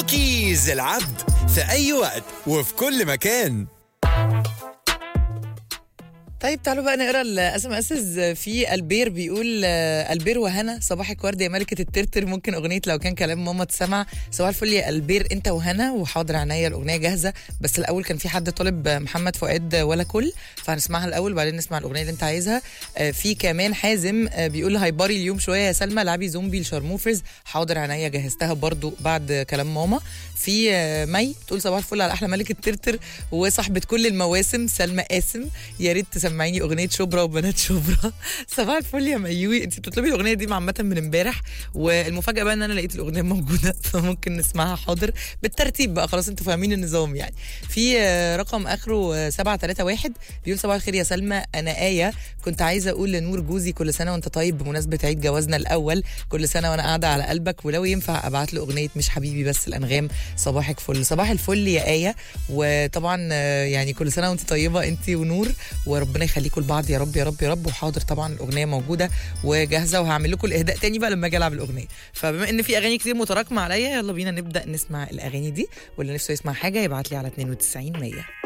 كوكيز العبد في أي وقت وفي كل مكان طيب تعالوا بقى نقرا الاس ام اسز في البير بيقول آه، البير وهنا صباحك ورد يا ملكه الترتر ممكن اغنيه لو كان كلام ماما تسمع صباح الفل يا البير انت وهنا وحاضر عينيا الاغنيه جاهزه بس الاول كان في حد طالب محمد فؤاد ولا كل فهنسمعها الاول وبعدين نسمع الاغنيه اللي انت عايزها آه، في كمان حازم آه، بيقول هايبري اليوم شويه يا سلمى لعبي زومبي لشارموفرز حاضر عينيا جهزتها برضو بعد كلام ماما في آه، مي تقول صباح الفل على احلى ملكه ترتر وصاحبه كل المواسم سلمى قاسم يا ريت تسمعيني اغنيه شبرا وبنات شبرا صباح الفل يا ميوي انت بتطلبي الاغنيه دي عامه من امبارح والمفاجاه بقى ان انا لقيت الاغنيه موجوده فممكن نسمعها حاضر بالترتيب بقى خلاص انتوا فاهمين النظام يعني في آه، رقم اخره 731 بيقول صباح الخير يا سلمى انا ايه كنت عايزه اقول لنور جوزي كل سنه وانت طيب بمناسبه عيد جوازنا الاول كل سنه وانا قاعده على قلبك ولو ينفع ابعت له اغنيه مش حبيبي بس الانغام صباحك فل صباح الفل يا ايه وطبعا آه، يعني كل سنه وانت طيبه انت ونور وربنا يخليكم لبعض يا رب يا رب يا رب وحاضر طبعا الاغنيه موجوده وجاهزه وهعمل لكم الاهداء تاني بقى لما اجي العب الاغنيه فبما ان في اغاني كتير متراكمه عليا يلا بينا نبدا نسمع الاغاني دي واللي نفسه يسمع حاجه يبعت لي على 92 100